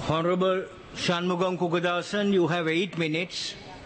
Honorable Shanmugam Kukadasan, you have eight minutes.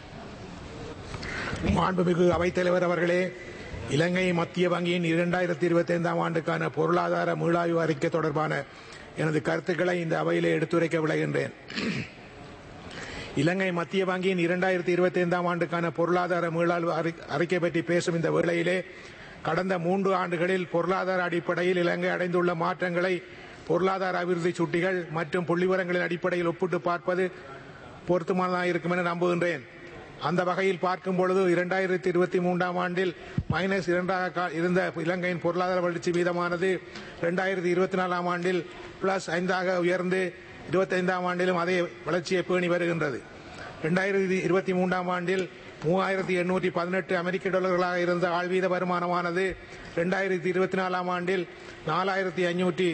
மாண்புமிகு அவைத்தலைவர் அவர்களே இலங்கை மத்திய வங்கியின் இரண்டாயிரத்தி இருபத்தி ஐந்தாம் ஆண்டுக்கான பொருளாதார மீளாய்வு அறிக்கை தொடர்பான எனது கருத்துக்களை இந்த அவையிலே எடுத்துரைக்க விளைகின்றேன் இலங்கை மத்திய வங்கியின் இரண்டாயிரத்தி இருபத்தி ஐந்தாம் ஆண்டுக்கான பொருளாதார மீளாய்வு அறி- அறிக்கை பற்றி பேசும் இந்த வேளையிலே கடந்த மூன்று ஆண்டுகளில் பொருளாதார அடிப்படையில் இலங்கை அடைந்துள்ள மாற்றங்களை பொருளாதார அபிவிருத்தி சுட்டிகள் மற்றும் புள்ளிவிவரங்களின் அடிப்படையில் ஒப்பிட்டு பார்ப்பது பொருத்தமானதாக இருக்கும் என நம்புகின்றேன் அந்த வகையில் பார்க்கும் பொழுது இரண்டாயிரத்தி இருபத்தி மூன்றாம் ஆண்டில் மைனஸ் இரண்டாக கா- இருந்த இலங்கையின் பொருளாதார வளர்ச்சி வீதமானது இரண்டாயிரத்தி இருபத்தி நாலாம் ஆண்டில் பிளஸ் ஐந்தாக உயர்ந்து இருபத்தைந்தாம் ஆண்டிலும் அதே வளர்ச்சியை பேணி வருகின்றது இரண்டாயிரத்தி இருபத்தி மூன்றாம் ஆண்டில் மூவாயிரத்தி எண்ணூற்றி பதினெட்டு அமெரிக்க டாலர்களாக இருந்த ஆழ்வீத வருமானமானது இரண்டாயிரத்தி இருபத்தி நாலாம் ஆண்டில் நாலாயிரத்தி ஐநூற்றி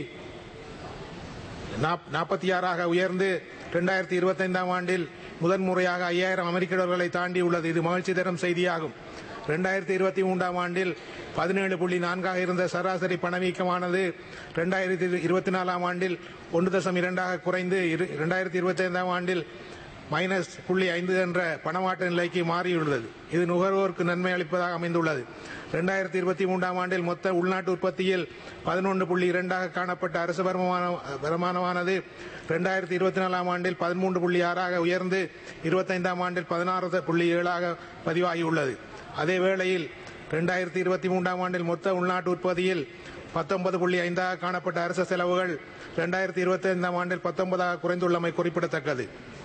நாற்பத்தி ஆறாக உயர்ந்து இரண்டாயிரத்தி இருபத்தைந்தாம் ஆண்டில் முதன்முறையாக ஐயாயிரம் அமெரிக்க டாலர்களை தாண்டி உள்ளது இது மகிழ்ச்சி தரும் செய்தியாகும் இரண்டாயிரத்தி இருபத்தி மூன்றாம் ஆண்டில் பதினேழு புள்ளி நான்காக இருந்த சராசரி பணவீக்கமானது இரண்டாயிரத்தி இருபத்தி நாலாம் ஆண்டில் ஒன்று தசம் இரண்டாக குறைந்து இரண்டாயிரத்தி இருபத்தி ஐந்தாம் ஆண்டில் மைனஸ் புள்ளி ஐந்து என்ற பணமாற்ற நிலைக்கு மாறியுள்ளது இது நுகர்வோருக்கு நன்மை அளிப்பதாக அமைந்துள்ளது இரண்டாயிரத்தி இருபத்தி மூன்றாம் ஆண்டில் மொத்த உள்நாட்டு உற்பத்தியில் பதினொன்று புள்ளி இரண்டாக காணப்பட்ட அரசு வருமான வருமானமானது இரண்டாயிரத்தி இருபத்தி நாலாம் ஆண்டில் பதிமூன்று புள்ளி ஆறாக உயர்ந்து இருபத்தைந்தாம் ஆண்டில் பதினாறு புள்ளி ஏழாக பதிவாகியுள்ளது அதே வேளையில் இரண்டாயிரத்தி இருபத்தி மூன்றாம் ஆண்டில் மொத்த உள்நாட்டு உற்பத்தியில் பத்தொன்பது புள்ளி ஐந்தாக காணப்பட்ட அரசு செலவுகள் இரண்டாயிரத்தி இருபத்தி ஐந்தாம் ஆண்டில் பத்தொன்பதாக குறைந்துள்ளமை குறிப்பிடத்தக்கது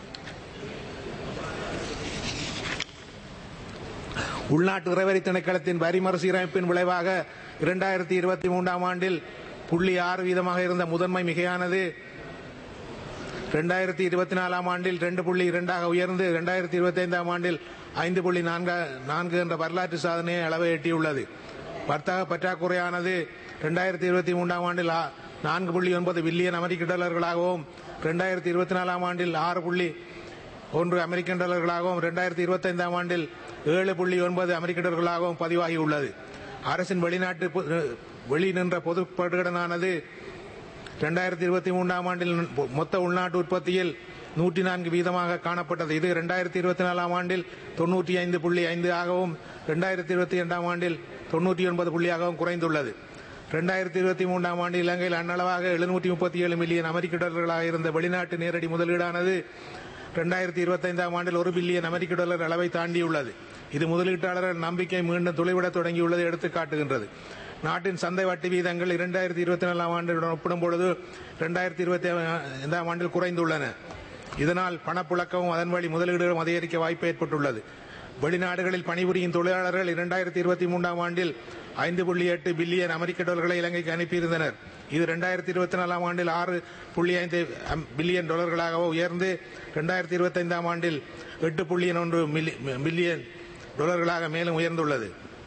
உள்நாட்டு இறவரி திணைக்களத்தின் வரி மறுசீரமைப்பின் விளைவாக இரண்டாயிரத்தி இருபத்தி மூன்றாம் ஆண்டில் புள்ளி ஆறு வீதமாக இருந்த முதன்மை மிகையானது இரண்டாயிரத்தி இருபத்தி நாலாம் ஆண்டில் ரெண்டு புள்ளி இரண்டாக உயர்ந்து இரண்டாயிரத்தி இருபத்தி ஐந்தாம் ஆண்டில் ஐந்து புள்ளி நான்கு நான்கு என்ற வரலாற்று சாதனையை அளவை எட்டியுள்ளது வர்த்தக பற்றாக்குறையானது இரண்டாயிரத்தி இருபத்தி மூன்றாம் ஆண்டில் ஆ- நான்கு புள்ளி ஒன்பது பில்லியன் அமெரிக்க டாலர்களாகவும் இரண்டாயிரத்தி இருபத்தி நாலாம் ஆண்டில் ஆறு புள்ளி ஒன்று அமெரிக்கன் டாலர்களாகவும் இரண்டாயிரத்தி இருபத்தைந்தாம் ஆண்டில் ஏழு புள்ளி ஒன்பது அமெரிக்க டாலர்களாகவும் பதிவாகியுள்ளது அரசின் வெளிநாட்டு பொ- வெளி நின்ற பொது பிரகடனானது இரண்டாயிரத்தி இருபத்தி மூன்றாம் ஆண்டில் மொத்த உள்நாட்டு உற்பத்தியில் நூற்றி நான்கு வீதமாக காணப்பட்டது இது இரண்டாயிரத்தி இருபத்தி நாலாம் ஆண்டில் தொன்னூற்றி ஐந்து புள்ளி ஐந்து ஆகவும் இரண்டாயிரத்தி இருபத்தி இரண்டாம் ஆண்டில் தொன்னூற்றி ஒன்பது புள்ளியாகவும் குறைந்துள்ளது இரண்டாயிரத்தி இருபத்தி மூன்றாம் ஆண்டு இலங்கையில் அன்னளவாக எழுநூற்றி முப்பத்தி ஏழு மில்லியன் அமெரிக்க டாலர்களாக இருந்த வெளிநாட்டு நேரடி முதலீடானது இரண்டாயிரத்தி இருபத்தைந்தாம் ஆண்டில் ஒரு பில்லியன் அமெரிக்க டாலர் அளவை தாண்டியுள்ளது இது முதலீட்டாளர்கள் நம்பிக்கை மீண்டும் துளைவிடத் தொடங்கியுள்ளதை எடுத்து காட்டுகின்றது நாட்டின் சந்தை வட்டி வீதங்கள் இரண்டாயிரத்தி இருபத்தி நாலாம் ஆண்டுடன் ஒப்பிடும்பொழுது இரண்டாயிரத்தி இருபத்தி ஐந்தாம் ஆண்டில் குறைந்துள்ளன இதனால் பணப்புழக்கமும் அதன் வழி முதலீடுகளும் அதிகரிக்க வாய்ப்பு ஏற்பட்டுள்ளது வெளிநாடுகளில் பணிபுரியும் தொழிலாளர்கள் இரண்டாயிரத்தி இருபத்தி மூன்றாம் ஆண்டில் ஐந்து புள்ளி எட்டு பில்லியன் அமெரிக்க டாலர்களை இலங்கைக்கு அனுப்பியிருந்தனர் இது இரண்டாயிரத்தி இருபத்தி நாலாம் ஆண்டில் ஆறு புள்ளி ஐந்து அம்- பில்லியன் டாலர்களாக உயர்ந்து இரண்டாயிரத்தி இருபத்தைந்தாம் ஆண்டில் எட்டு புள்ளி ஒன்று மில்லி- பில்லியன் டாலர்களாக மேலும் உயர்ந்துள்ளது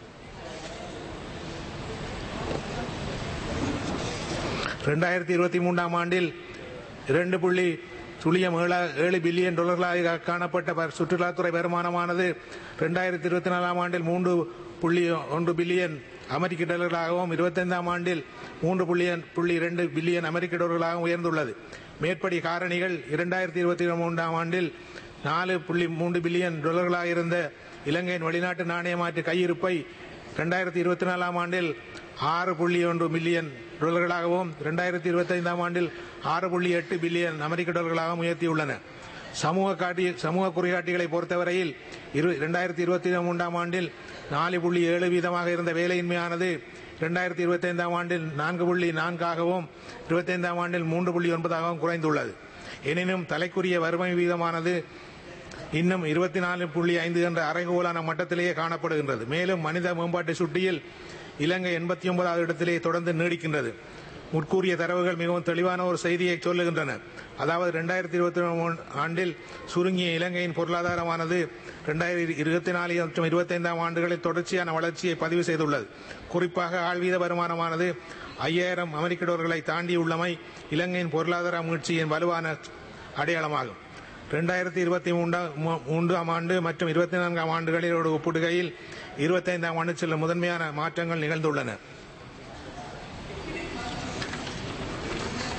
இரண்டாயிரத்தி இருபத்தி மூன்றாம் ஆண்டில் இரண்டு புள்ளி சுழியம் ஏழா- ஏழு பில்லியன் டாலர்களாக காணப்பட்ட வ- சுற்றுலாத்துறை வருமானமானது இரண்டாயிரத்தி இருபத்தி நாலாம் ஆண்டில் மூன்று புள்ளி ஒன்று பில்லியன் அமெரிக்க டாலர்களாகவும் இருபத்தைந்தாம் ஆண்டில் மூன்று புள்ளியன் புள்ளி இரண்டு பில்லியன் அமெரிக்க டாலர்களாகவும் உயர்ந்துள்ளது மேற்படி காரணிகள் இரண்டாயிரத்தி இருபத்தி மூன்றாம் ஆண்டில் நாலு புள்ளி மூன்று பில்லியன் டாலர்களாக இருந்த இலங்கையின் வெளிநாட்டு நாணய மாற்று கையிருப்பை இரண்டாயிரத்தி இருபத்தி நாலாம் ஆண்டில் ஆறு புள்ளி ஒன்று மில்லியன் டாலர்களாகவும் இரண்டாயிரத்தி இருபத்தைந்தாம் ஆண்டில் ஆறு புள்ளி எட்டு பில்லியன் அமெரிக்க டாலர்களாகவும் உயர்த்தியுள்ளன சமூக காட்டி சமூக குறிகாட்டிகளை பொறுத்தவரையில் இரு இரண்டாயிரத்தி இருபத்தி மூன்றாம் ஆண்டில் நாலு புள்ளி ஏழு வீதமாக இருந்த வேலையின்மையானது இரண்டாயிரத்தி இருபத்தைந்தாம் ஆண்டில் நான்கு புள்ளி நான்காகவும் இருபத்தைந்தாம் ஆண்டில் மூன்று புள்ளி ஒன்பதாகவும் குறைந்துள்ளது எனினும் தலைக்குரிய வறுமை வீதமானது இன்னும் இருபத்தி நாலு புள்ளி ஐந்து என்ற அறைகோலான மட்டத்திலேயே காணப்படுகின்றது மேலும் மனித மேம்பாட்டு சுட்டியில் இலங்கை எண்பத்தி ஒன்பதாவது இடத்திலே தொடர்ந்து நீடிக்கின்றது முற்கூறிய தரவுகள் மிகவும் தெளிவான ஒரு செய்தியை சொல்லுகின்றன அதாவது இரண்டாயிரத்தி இருபத்தி ஆண்டில் சுருங்கிய இலங்கையின் பொருளாதாரமானது இரண்டாயிரத்தி இருபத்தி நாலு மற்றும் இருபத்தைந்தாம் ஆண்டுகளில் தொடர்ச்சியான வளர்ச்சியை பதிவு செய்துள்ளது குறிப்பாக ஆழ்வீத வருமானமானது ஐயாயிரம் அமெரிக்க டாலர்களை தாண்டியுள்ளமை இலங்கையின் பொருளாதார மீட்சியின் வலுவான அடையாளமாகும் இரண்டாயிரத்தி இருபத்தி மூன்றாம் ஆண்டு மற்றும் இருபத்தி நான்காம் ஆண்டுகளோடு ஒப்பிடுகையில் இருபத்தைந்தாம் ஆண்டு சில முதன்மையான மாற்றங்கள் நிகழ்ந்துள்ளன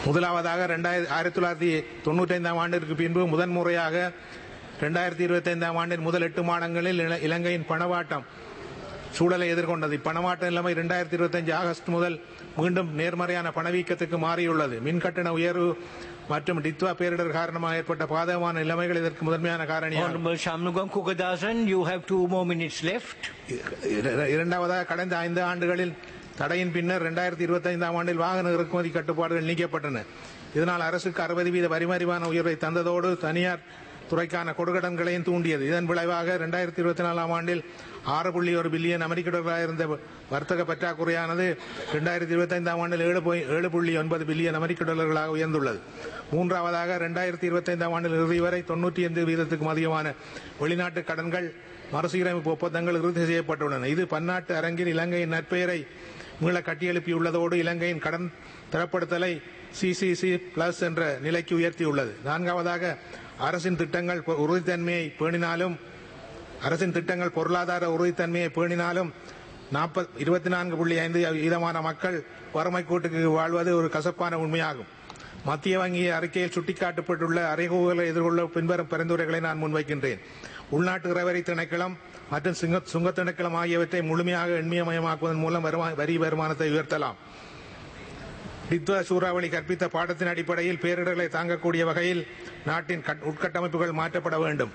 முதலாவதாக ரெண்டாயிரத்தி ஆயிரத்தி தொள்ளாயிரத்தி தொண்ணூற்றி ஐந்தாம் ஆண்டிற்கு பின்பு முதன்முறையாக ரெண்டாயிரத்தி இருபத்தி ஐந்தாம் ஆண்டின் முதல் எட்டு மாதங்களில் இல- இலங்கையின் பணவாட்டம் சூழலை எதிர்கொண்டது இப்பணமாட்ட நிலைமை இரண்டாயிரத்தி இருபத்தஞ்சு ஆகஸ்ட் முதல் மீண்டும் நேர்மறையான பணவீக்கத்துக்கு மாறியுள்ளது மின் கட்டண உயர்வு மற்றும் டித்வா பேரிடர் காரணமாக ஏற்பட்ட பாதகமான நிலைமைகள் இதற்கு முதன்மையான காரணியாகும் Honorable Shanmugam Kugadasan, you have two more minutes left. இர- இரண்டாவதாக கடந்த ஐந்து ஆண்டுகளில் தடையின் பின்னர் இரண்டாயிரத்தி இருபத்தி ஐந்தாம் ஆண்டில் வாகன இறக்குமதி கட்டுப்பாடுகள் நீக்கப்பட்டன இதனால் அரசுக்கு அறுபது வீத வரிமறிவான உயர்வை தந்ததோடு தனியார் துறைக்கான கொடுக்கடன்களையும் தூண்டியது இதன் விளைவாக இரண்டாயிரத்தி இருபத்தி நாலாம் ஆண்டில் ஆறு புள்ளி ஒரு பில்லியன் அமெரிக்க டாலராக இருந்த வர்த்தக பற்றாக்குறையானது இரண்டாயிரத்தி இருபத்தி ஐந்தாம் ஆண்டில் ஏழு புள்ளி- ஏழு புள்ளி ஒன்பது பில்லியன் அமெரிக்க டாலர்களாக உயர்ந்துள்ளது மூன்றாவதாக இரண்டாயிரத்தி இருபத்தி ஐந்தாம் ஆண்டில் இறுதி வரை தொண்ணூற்றி ஐந்து வீதத்துக்கும் அதிகமான வெளிநாட்டு கடன்கள் மறுசீரமைப்பு ஒப்பந்தங்கள் இறுதி செய்யப்பட்டுள்ளன இது பன்னாட்டு அரங்கில் இலங்கையின் நற்பெயரை மீள கட்டியெழுப்பியுள்ளதோடு இலங்கையின் கடன் தரப்படுத்தலை சிசிசி பிளஸ் என்ற நிலைக்கு உயர்த்தியுள்ளது நான்காவதாக அரசின் திட்டங்கள் பொ- உறுதித்தன்மையை பேணினாலும் அரசின் திட்டங்கள் பொருளாதார உறுதித்தன்மையை பேணினாலும் நாற்பது இருபத்தி நான்கு புள்ளி ஐந்து வீதமான மக்கள் வறுமை கூட்டுக்கு வாழ்வது ஒரு கசப்பான உண்மையாகும் மத்திய வங்கி அறிக்கையில் சுட்டிக்காட்டப்பட்டுள்ள அறைகூவலை எதிர்கொள்ள பின்வரும் பரிந்துரைகளை நான் முன்வைக்கின்றேன் உள்நாட்டு இறவரி திணைக்களம் மற்றும் சுங்க சுங்க திணைக்களம் ஆகியவற்றை முழுமையாக எண்ணியமயமாக்குவதன் மூலம் வருமா- வரி வருமானத்தை உயர்த்தலாம் டித்வா சூறாவளி கற்பித்த பாடத்தின் அடிப்படையில் பேரிடர்களை தாங்கக்கூடிய வகையில் நாட்டின் கட்- உட்கட்டமைப்புகள் மாற்றப்பட வேண்டும்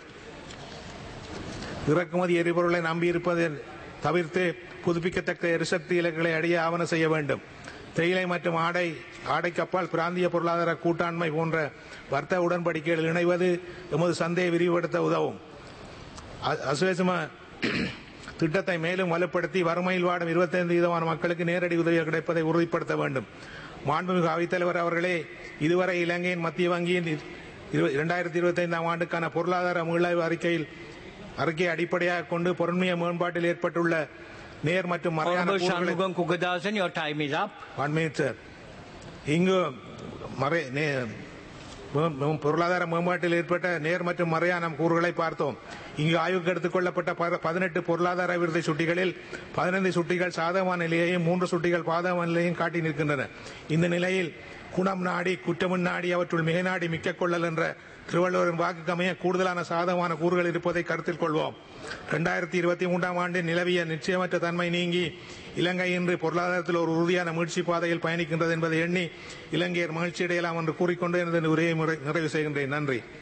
இறக்குமதி எரிபொருளை நம்பியிருப்பதை தவிர்த்து புதுப்பிக்கத்தக்க எரிசக்தி இலக்குகளை அடைய ஆவண செய்ய வேண்டும் தேயிலை மற்றும் ஆடை ஆடை கப்பால் பிராந்திய பொருளாதார கூட்டாண்மை போன்ற வர்த்தக உடன்படிக்கைகள் இணைவது எமது சந்தையை விரிவுபடுத்த உதவும் அ- அசுவேசம திட்டத்தை மேலும் வலுப்படுத்தி வறுமையில் வாடும் 25 வீதமான மக்களுக்கு நேரடி உதவிகள் கிடைப்பதை உறுதிப்படுத்த வேண்டும் மாண்புமிகு அவைத்தலைவர் அவர்களே இதுவரை இலங்கையின் மத்திய வங்கியின் இரண்டாயிரத்தி இருபத்தி ஐந்தாம் ஆண்டுக்கான பொருளாதார மீளாய்வு அறிக்கையில் அறிக்கையை அடிப்படையாக கொண்டு பொருண்மைய மேம்பாட்டில் ஏற்பட்டுள்ள நேர் மற்றும் மறையான Honorable கூறுகளை Shanmugam Kugadasan, your time is up. One minute sir இங்கு மறை நே- மே- மே- பொருளாதார மேம்பாட்டில் ஏற்பட்ட நேர் மற்றும் மறையான கூறுகளை பார்த்தோம் இங்கு ஆய்வுக்கு எடுத்துக் கொள்ளப்பட்ட ப- பதினெட்டு பொருளாதார அபிவிருத்தி சுட்டிகளில் பதினைந்து சுட்டிகள் சாதகமான நிலையையும் மூன்று சுட்டிகள் பாதகமான நிலையையும் காட்டி நிற்கின்றன இந்த நிலையில் குணம் நாடி குற்றமும் நாடி அவற்றுள் மிக நாடி மிக்க கொள்ளல் என்ற திருவள்ளுவரின் வாக்குக்கமைய கூடுதலான சாதகமான கூறுகள் இருப்பதை கருத்தில் கொள்வோம் இரண்டாயிரத்தி இருபத்தி மூன்றாம் ஆண்டில் நிலவிய நிச்சயமற்ற தன்மை நீங்கி இலங்கை இன்று பொருளாதாரத்தில் ஒரு உறுதியான மீட்சி பாதையில் பயணிக்கின்றது என்பதை எண்ணி இலங்கையர் மகிழ்ச்சி அடையலாம் என்று கூறிக்கொண்டு எனது உரையை முறை- நிறைவு செய்கின்றேன் நன்றி